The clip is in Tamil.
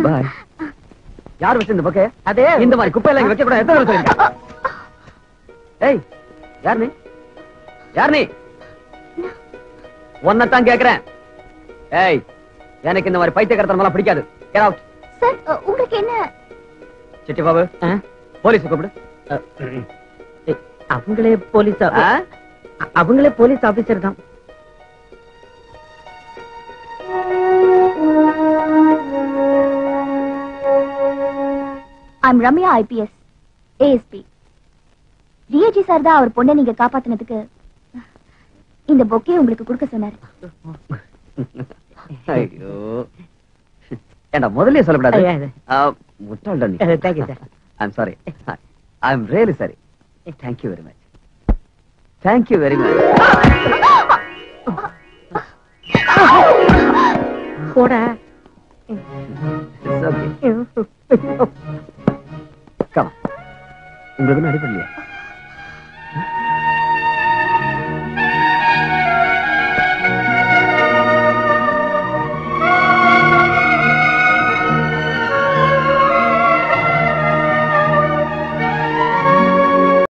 பாய் யார் வச்சு இந்த பக்கம் அதே இந்த மாதிரி குப்பையில இங்க வைக்க கூடாது எத்தனை தடவை சொல்லிருக்கேன்? ஏய் யார் நீ யார் நீ உன்னைத்தான் கேக்குறேன் ஏய் எனக்கு இந்த மாதிரி பைத்தியக்காரத்தனமெல்லாம் பிடிக்காது Get out. சார் உங்களுக்கு என்ன சிட்டி பாபு ஆ? போலீஸ் கூப்பிடு ஏய், அவங்களே போலீஸ் ஆ- ஆ? அவங்களே போலீஸ் ஆபீசர் தான் I'm Ramya IPS ASP DIG sir தான் அவர் பொண்ணை நீங்க காப்பாத்துனதுக்கு இந்த பொக்கே உங்களுக்கு கொடுக்க சொன்னாரு ஐயோ ஏண்டா முதல்லயே சொல்லக்கூடாது ஐயா, இது. ஆ, முட்டாள்டா நீ thank you sir I'm sorry I'm really sorry thank you very much thank you very much போட கம் உங்களுக்கு ஒன்றும் அடிப்படலையா